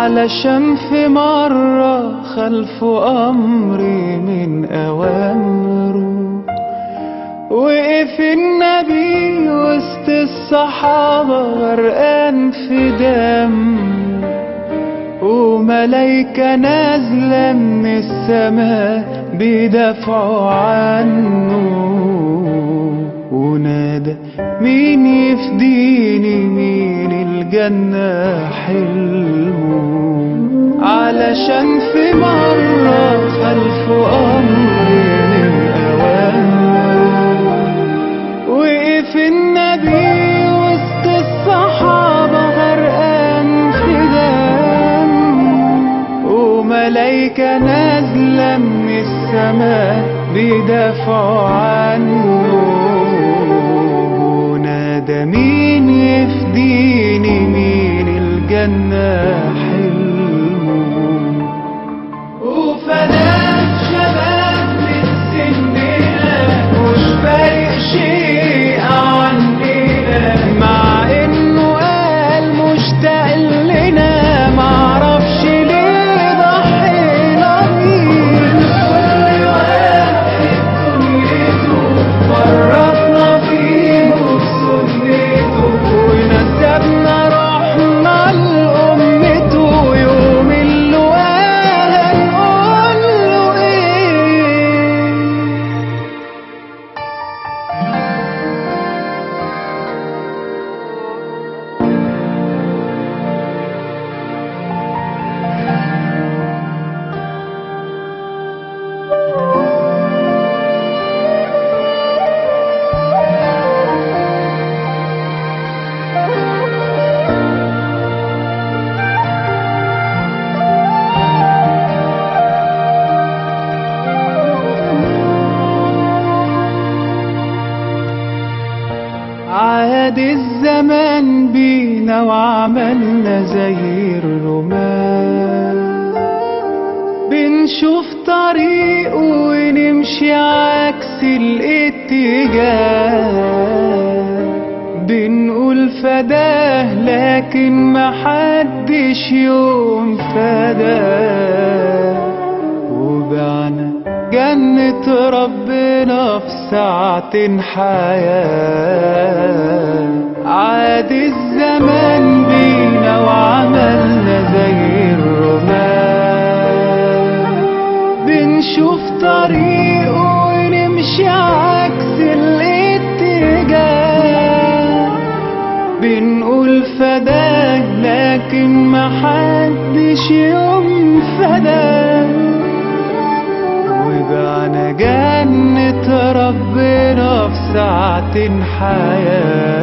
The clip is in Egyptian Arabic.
علشان في مرة خلف أمري من أوامره وقف النبي وسط الصحابة غرقان في دم وملايكة نازلة من السماء بيدافعوا عنه ونادى مين يفديني مين الجنة حلمه علشان في مرة خلف أمري من أوامره وقف النبي وسط الصحابة غرقان في دم وملايكة نازلة من السماء بيدافعوا عنه ونادى مين يفديني مين الجنة حلمه وفداك شباب من سننا مش فارق شيء عننا مع انه قال مشتاق لنا معرفش ليه ضحينا بيه كل واحد دنيته فرطنا فيه وبسنته ونسبنا روحنا لأمته يوم اللقاء هنقول له ايه عاد الزمان بينا وعملنا زي الرمال بنشوف طريق ونمشي عكس الاتجاه بنقول فداه لكن محدش يوم فداه وبعنا جنة ربنا في ساعة حياة عاد الزمان بينا وعملنا زي الرمال بنشوف طريق ونمشي عكس الاتجاه بنقول فداه لكن محدش يوم فداه وبعنا جنة ربنا في ساعة حياة